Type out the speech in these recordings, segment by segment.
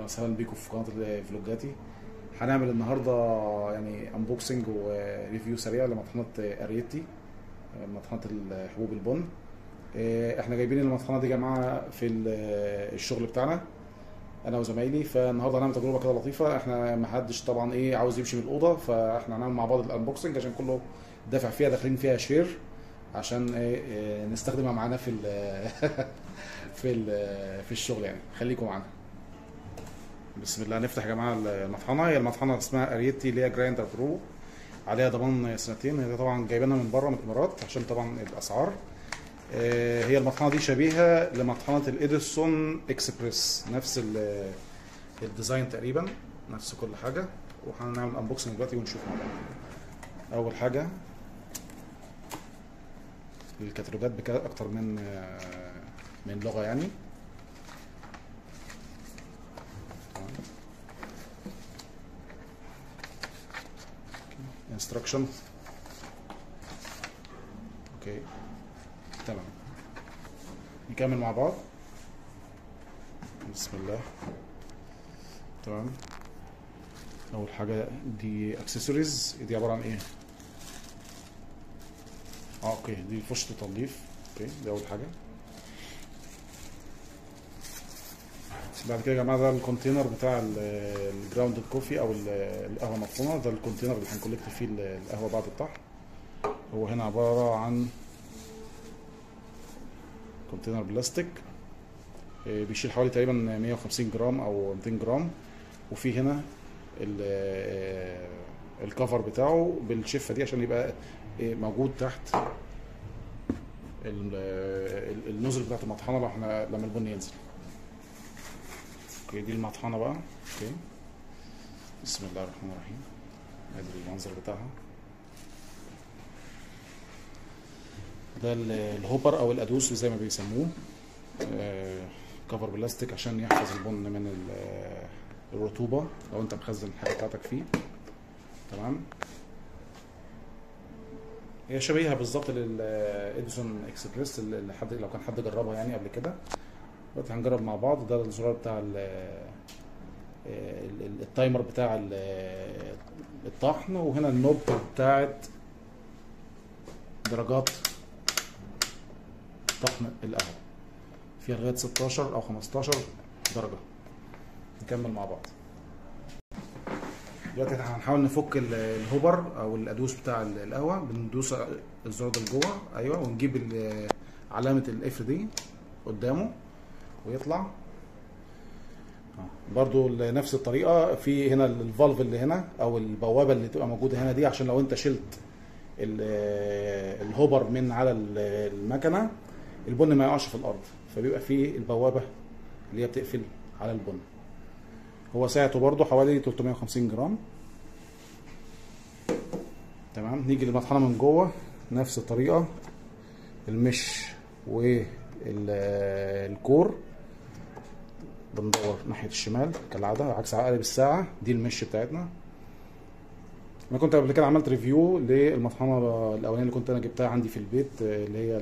وسهلا بيكم في قناه فلوجاتي هنعمل النهارده يعني انبوكسنج وريفيو سريع لمطحنه اريتي مطحنه حبوب البن احنا جايبين المطحنه دي يا جماعه في الشغل بتاعنا انا وزمايلي فالنهارده هنعمل تجربه كده لطيفه احنا ما حدش طبعا ايه عاوز يمشي من الاوضه فاحنا هنعمل مع بعض الانبوكسنج عشان كله دافع فيها داخلين فيها شير عشان ايه نستخدمها معانا في ال في ال في الشغل يعني خليكم معانا بسم الله نفتح يا جماعه المطحنه هي المطحنه اسمها اريتي اللي هي جرايندر برو عليها ضمان سنتين هي طبعا جايبينها من بره من الامارات عشان طبعا الاسعار هي المطحنه دي شبيهه لمطحنه الاديسون اكسبريس نفس الديزاين تقريبا نفس كل حاجه وهنعمل انبوكسنج دلوقتي ونشوف مع بعض اول حاجه الكتالوجات بكده اكتر من من لغه يعني انستراكشن اوكي تمام نكمل مع بعض بسم الله تمام اول حاجه دي اكسسوارز دي عباره عن ايه اه اوكي دي فرشه تنظيف اوكي دي اول حاجه بعد كده يا جماعه ده الكونتينر بتاع الجراوند كوفي او القهوه المطحونه ده الكونتينر اللي هنكولكت فيه القهوه بعد الطحن هو هنا عباره عن كونتينر بلاستيك بيشيل حوالي تقريبا 150 جرام او 200 جرام وفي هنا الكفر بتاعه بالشفه دي عشان يبقى موجود تحت النزل بتاعت المطحنه لو احنا لما البن ينزل اوكي دي المطحنه بقى اوكي بسم الله الرحمن الرحيم ادي المنظر بتاعها ده الهوبر او الادوس زي ما بيسموه آه كفر بلاستيك عشان يحفظ البن من الرطوبه لو انت مخزن الحاجه بتاعتك فيه تمام هي شبيهه بالظبط للاديسون اكسبريس اللي حد لو كان حد جربها يعني قبل كده دلوقتي هنجرب مع بعض ده الزرار بتاع التايمر بتاع الطحن وهنا النوب بتاعت درجات طحن القهوه فيها لغايه 16 او 15 درجه نكمل مع بعض دلوقتي هنحاول نفك الهوبر او الادوس بتاع القهوه بندوس الزرار ده لجوه ايوه ونجيب علامه الاف دي قدامه ويطلع برضو نفس الطريقه في هنا الفالف اللي هنا او البوابه اللي تبقى موجوده هنا دي عشان لو انت شلت الهوبر من على المكنه البن ما يقعش في الارض فبيبقى في البوابه اللي هي بتقفل على البن هو سعته برضو حوالي 350 جرام تمام نيجي للمطحنه من جوه نفس الطريقه المش والكور بندور ناحيه الشمال كالعاده عكس عقارب الساعه دي المش بتاعتنا انا كنت قبل كده عملت ريفيو للمطحنه الاولانيه اللي كنت انا جبتها عندي في البيت اللي هي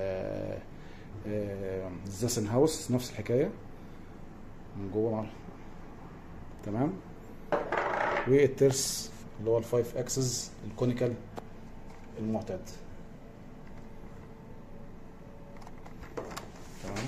الزاسن هاوس نفس الحكايه من جوه تمام والترس اللي هو الفايف اكسس الكونيكال المعتاد تمام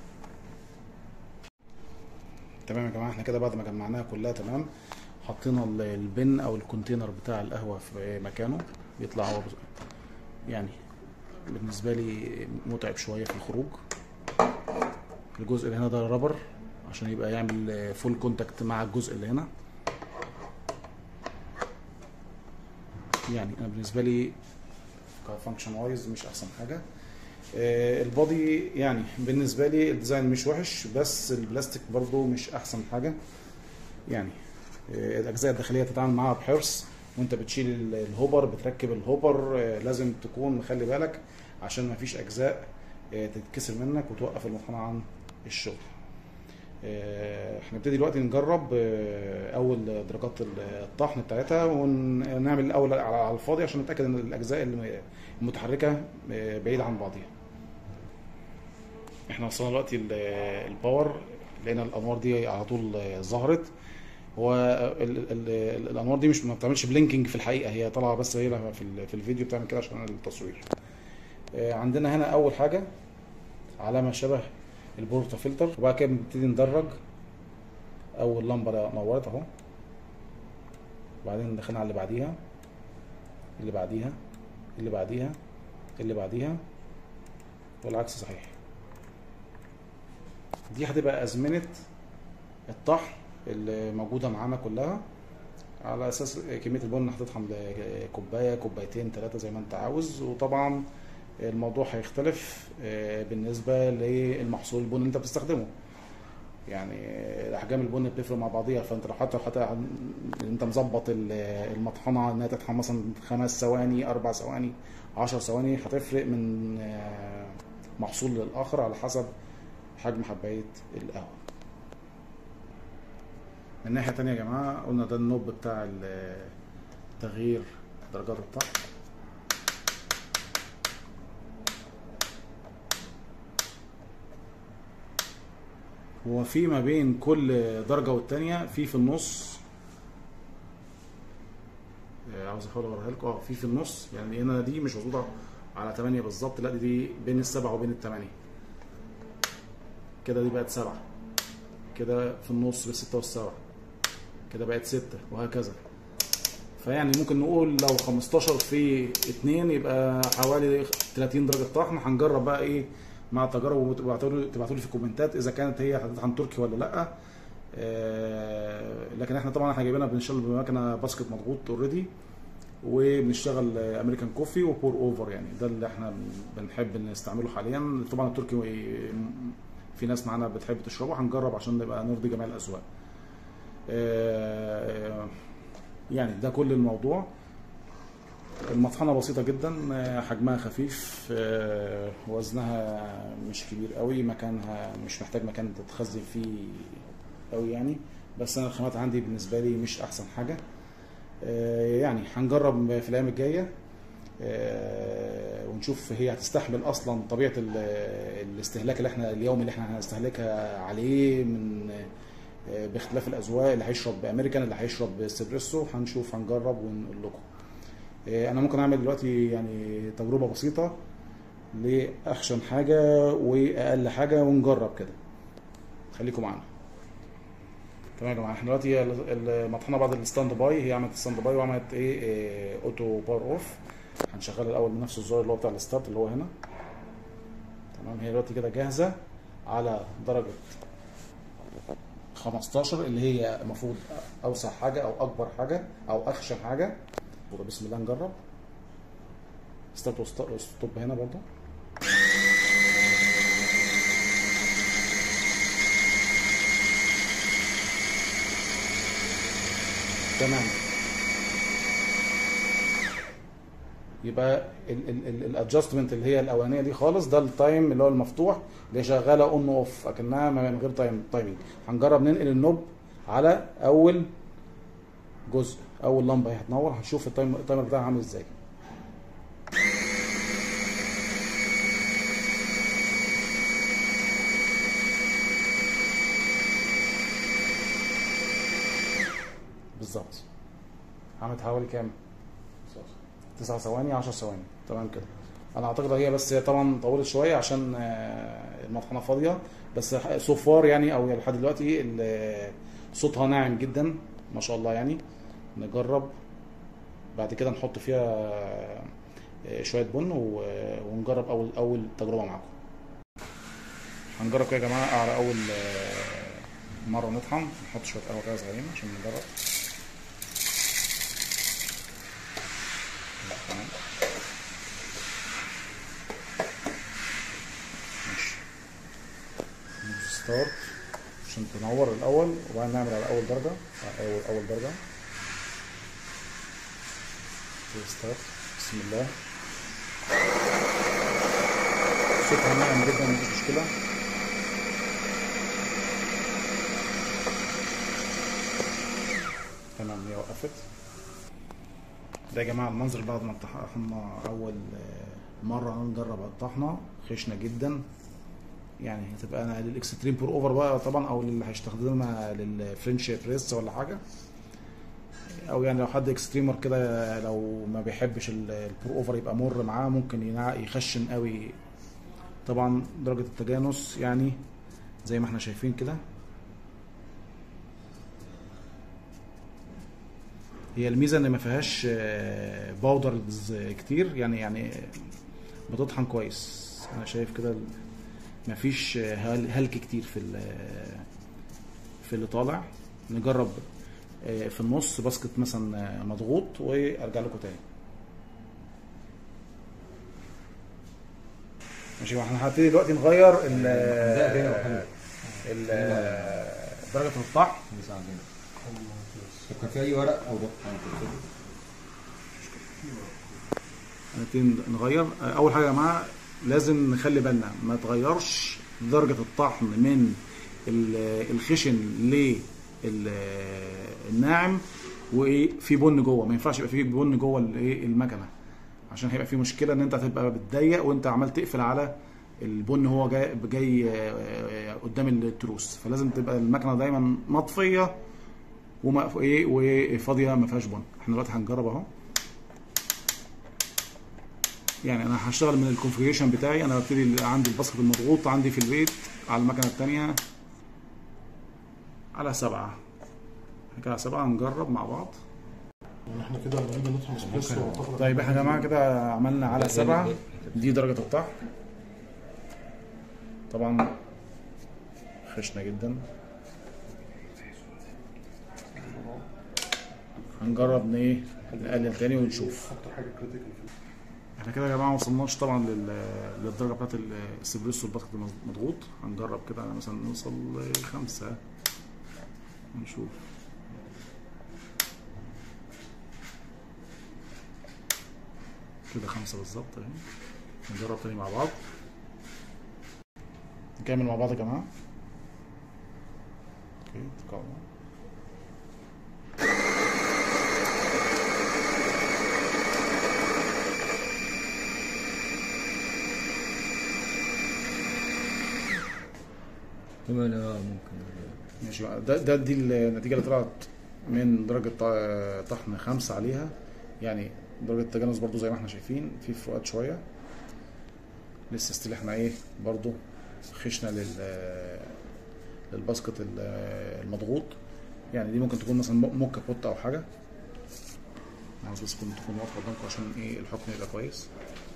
تمام يا جماعه احنا كده بعد ما جمعناها كلها تمام حطينا البن او الكونتينر بتاع القهوه في مكانه بيطلع هو يعني بالنسبه لي متعب شويه في الخروج الجزء اللي هنا ده رابر عشان يبقى يعمل فول كونتاكت مع الجزء اللي هنا يعني انا بالنسبه لي كفانكشن وايز مش احسن حاجه البادي يعني بالنسبه لي الديزاين مش وحش بس البلاستيك برضو مش احسن حاجه يعني الاجزاء الداخليه تتعامل معاها بحرص وانت بتشيل الهوبر بتركب الهوبر لازم تكون مخلي بالك عشان ما فيش اجزاء تتكسر منك وتوقف المطحنه عن الشغل هنبتدي دلوقتي نجرب اول درجات الطحن بتاعتها ونعمل الاول على الفاضي عشان نتاكد ان الاجزاء المتحركه بعيده عن بعضها احنا وصلنا دلوقتي الباور لقينا الانوار دي على طول آه، ظهرت هو ال ال ال الانوار دي مش ما بتعملش بلينكينج في الحقيقه هي طالعه بس هي في, ال- في الفيديو بتعمل كده عشان التصوير آه، عندنا هنا اول حاجه علامه شبه البورتا فلتر وبعد كده بنبتدي ندرج اول لمبه نورت اهو وبعدين دخلنا على اللي بعديها اللي بعديها اللي بعديها اللي بعديها والعكس صحيح دي هتبقى أزمنة الطحن اللي موجودة معانا كلها على أساس كمية البن اللي هتطحن كوباية كوبايتين ثلاثة زي ما أنت عاوز وطبعا الموضوع هيختلف آه، بالنسبة للمحصول البن اللي أنت بتستخدمه يعني احجام البن بتفرق مع بعضيها فانت لو حتى حتى انت مظبط ال- المطحنه انها تطحن مثلا خمس ثواني اربع ثواني عشر ثواني هتفرق من آه، محصول للاخر على حسب حجم حبايه القهوه من ناحيه تانية يا جماعه قلنا ده النوب بتاع ال- تغيير درجات الطحن هو في ما بين كل درجة والتانية في في النص آه، عاوز احاول اوريها لكم اه في في النص يعني هنا دي مش مظبوطة على 8 بالظبط لا دي, دي بين السبعة وبين الثمانية كده دي بقت سبعة كده في النص بالستة والسبعة كده بقت ستة وهكذا فيعني ممكن نقول لو 15 في 2 يبقى حوالي 30 درجة طحن هنجرب بقى ايه مع التجارب وتبعتوا لي تبعتوا لي في الكومنتات اذا كانت هي هتطحن تركي ولا لا آه، لكن احنا طبعا احنا جايبينها بنشتغل بمكنه باسكت مضغوط اوريدي وبنشتغل امريكان كوفي وبور اوفر يعني ده اللي احنا بنحب نستعمله حاليا طبعا التركي في ناس معانا بتحب تشربه هنجرب عشان نبقى نرضي جميع الاذواق آه، يعني ده كل الموضوع المطحنة بسيطة جدا آه، حجمها خفيف آه، وزنها مش كبير قوي مكانها مش محتاج مكان تتخزن فيه قوي يعني بس انا الخامات عندي بالنسبة لي مش احسن حاجة آه، يعني هنجرب في الايام الجاية آه، ونشوف هي هتستحمل اصلا طبيعة ال- الاستهلاك اللي احنا اليومي اللي احنا هنستهلكها عليه من آه، باختلاف الاذواق اللي هيشرب امريكان اللي هيشرب اسبريسو هنشوف هنجرب ونقول لكم إيه، انا ممكن اعمل دلوقتي يعني تجربه بسيطه لاخشن حاجه واقل حاجه ونجرب كده خليكم معانا تمام يا جماعه احنا دلوقتي ال- المطحنه بعد الستاند باي هي عملت ستاند باي وعملت ايه, إيه اوتو باور اوف هنشغلها الاول بنفس الزرار اللي هو بتاع الستارت اللي هو هنا تمام هي دلوقتي كده جاهزه على درجه 15 اللي هي المفروض اوسع حاجه او اكبر حاجه او اخشن حاجه يبقى بسم الله نجرب ستارت وستوب هنا برضه تمام يبقى الادجستمنت اللي هي الاولانيه دي خالص ده التايم اللي هو المفتوح اللي هي شغاله اون اوف اكنها من غير تايم تايمنج هنجرب ننقل النوب على اول جزء اول لمبه هي هتنور هنشوف التايم التايمر بتاعها عامل ازاي بالظبط عملت حوالي كام 9 ثواني 10 ثواني تمام كده انا اعتقد هي بس هي طبعا طولت شويه عشان آه، المطحنه فاضيه بس سو فار يعني او لحد دلوقتي ال- صوتها ناعم جدا ما شاء الله يعني نجرب بعد كده نحط فيها آه، شويه بن و- ونجرب اول اول تجربه معاكم هنجرب كده يا جماعه على اول آه، مره نطحن نحط شويه قهوه كده صغيرين عشان نجرب تمام ماشي ندوس ستارت عشان تنور الاول وبعدين نعمل على اول درجه على اول اول درجه ستارت بسم الله صوتها ناعم جدا مفيش مشكله تمام هي وقفت ده يا جماعه المنظر بعد ما طحنا اول آه، مره نجرب الطحنه خشنه جدا يعني هتبقى للاكستريم بور اوفر بقى طبعا او اللي هيستخدمها للفرنش بريس ولا حاجه او يعني لو حد اكستريمر كده لو ما بيحبش ال- البور اوفر يبقى مر معاه ممكن ينع- يخشن قوي طبعا درجه التجانس يعني زي ما احنا شايفين كده هي الميزه ان ما فيهاش باودرز كتير يعني يعني بتطحن كويس انا شايف كده ما فيش هل- هلك كتير في ال- في اللي طالع نجرب آه، في النص باسكت مثلا آه، مضغوط وارجع لكم تاني ماشي احنا هنبتدي دلوقتي نغير ال ال- درجه الطحن طب كان في اي ورق او هنبتدي نغير اول حاجه يا جماعه لازم نخلي بالنا ما تغيرش درجه الطحن من ال- الخشن للناعم وايه في بن جوه ما ينفعش يبقى في بن جوه الايه المكنه عشان هيبقى في مشكله ان انت هتبقى بتضيق وانت عمال تقفل على البن هو جاي جاي آه، قدام التروس فلازم تبقى المكنه دايما مطفيه وما ايه وفاضيه ما فيهاش بن احنا دلوقتي هنجرب اهو يعني انا هشتغل من الكونفيجريشن بتاعي انا ببتدي عندي الباسكت المضغوط عندي في البيت على المكنه الثانيه على سبعة احنا كده على سبعة نجرب مع بعض يعني احنا كده لما نيجي نطحن اسبريسو أعتقد طيب احنا يا جماعه كده عملنا على سبعة دي درجة الطحن طبعا خشنة جدا هنجرب ن- ايه نقلل تاني ونشوف اكتر حاجه كريتيكال في احنا كده يا جماعه ما وصلناش طبعا لل- للدرجه بتاعت الاسبريسو الباسكت مضغوط هنجرب كده مثلا نوصل لخمسة ونشوف كده خمسة بالظبط اهي نجرب تاني مع بعض نكمل مع بعض يا جماعة اوكي اتكلم بما لا ممكن ماشي بقى. ده ده دي النتيجة اللي طلعت من درجة ط- طحن خمسة عليها يعني درجة التجانس برضو زي ما احنا شايفين في فروقات شوية لسه ستيل احنا ايه برضو خشنا لل للباسكت ال- المضغوط يعني دي ممكن تكون مثلا موكا بوت او حاجة عاوز بس تكون تكون واضحة قدامكم عشان ايه الحكم يبقى كويس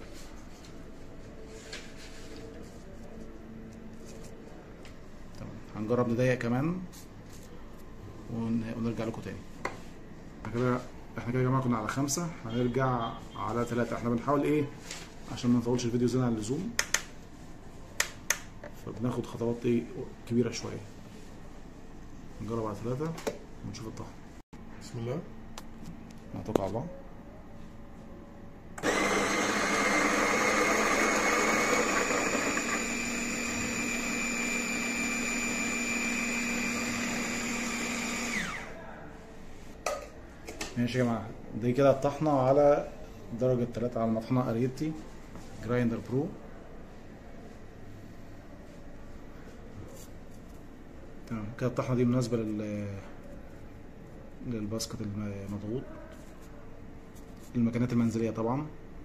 تمام هنجرب نضيق كمان ون- ونرجع لكم تاني احنا كده احنا كده يا جماعه كنا على خمسة هنرجع على ثلاثة احنا بنحاول ايه عشان ما نطولش الفيديو زيادة عن اللزوم فبناخد خطوات ايه كبيرة شوية نجرب على ثلاثة ونشوف الطحن بسم الله نتوقع على الله ماشي يا جماعة دي كده الطحنة على درجة تلاتة على مطحنة اريتي جرايندر برو تمام كده الطحنة دي مناسبة لل للباسكت المضغوط المكانات المنزلية طبعا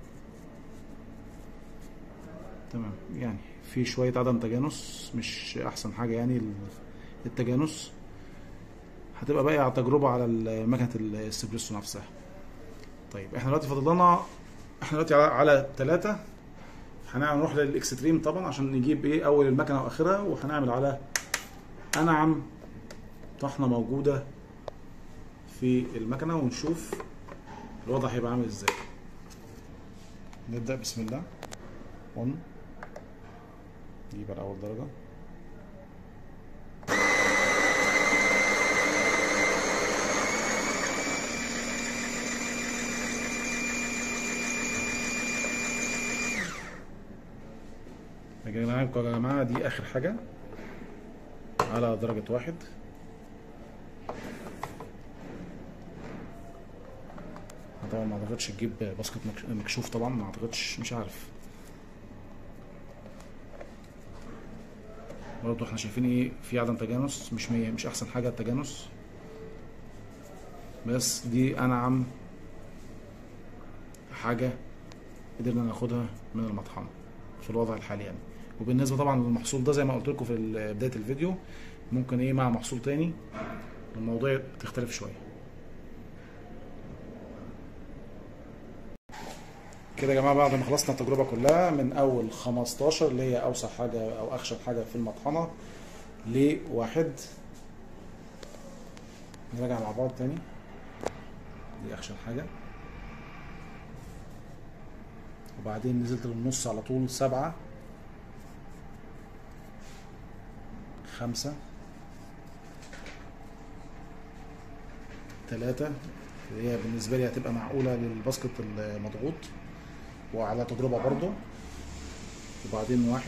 تمام يعني في شوية عدم تجانس مش أحسن حاجة يعني ال- التجانس هتبقى باقي على تجربة على ال- مكنة الاسبريسو نفسها طيب احنا دلوقتي فاضل لنا احنا دلوقتي على على ثلاثة هنروح للاكستريم طبعا عشان نجيب ايه اول المكنة واخرها وهنعمل على انعم طحنة موجودة في المكنة ونشوف الوضع هيبقى عامل ازاي نبدأ بسم الله 1 نجيب على أول درجة يا جماعة يا جماعة دي آخر حاجة على درجة واحد طبعا ما اعتقدش تجيب باسكت مك- مكشوف طبعا ما اعتقدش مش عارف برضه احنا شايفين ايه في عدم تجانس مش مية مش احسن حاجه التجانس بس دي انعم حاجه قدرنا ناخدها من المطحنه في الوضع الحالي يعني وبالنسبه طبعا للمحصول ده زي ما قلت لكم في ال- بدايه الفيديو ممكن ايه مع محصول تاني الموضوع تختلف شويه كده يا جماعه بعد ما خلصنا التجربه كلها من اول 15 اللي هي اوسع حاجه او اخشن حاجه في المطحنه لواحد نراجع مع بعض تاني دي اخشن حاجه وبعدين نزلت للنص على طول سبعة خمسة ثلاثة اللي هي بالنسبة لي هتبقى معقولة للباسكت المضغوط وعلى تجربة برضو وبعدين واحد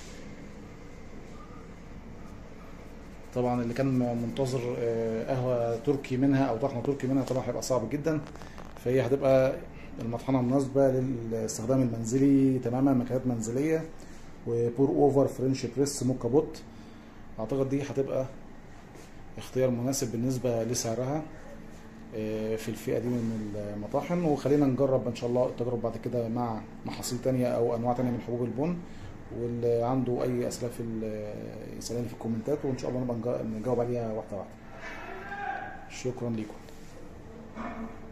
طبعا اللي كان منتظر آه، قهوة تركي منها او طحنة تركي منها طبعا هيبقى صعب جدا فهي هتبقى المطحنة مناسبة للاستخدام المنزلي تماما مكانات منزلية وبور اوفر فرنش بريس موكا بوت اعتقد دي هتبقى اختيار مناسب بالنسبة لسعرها آه، في الفئة دي من المطاحن وخلينا نجرب ان شاء الله التجربة بعد كده مع محاصيل تانية او انواع تانية من حبوب البن واللي عنده اي اسئلة في ال- يسألني في الكومنتات وان شاء الله نبقى نجا- نجاوب عليها واحدة واحدة شكرا لكم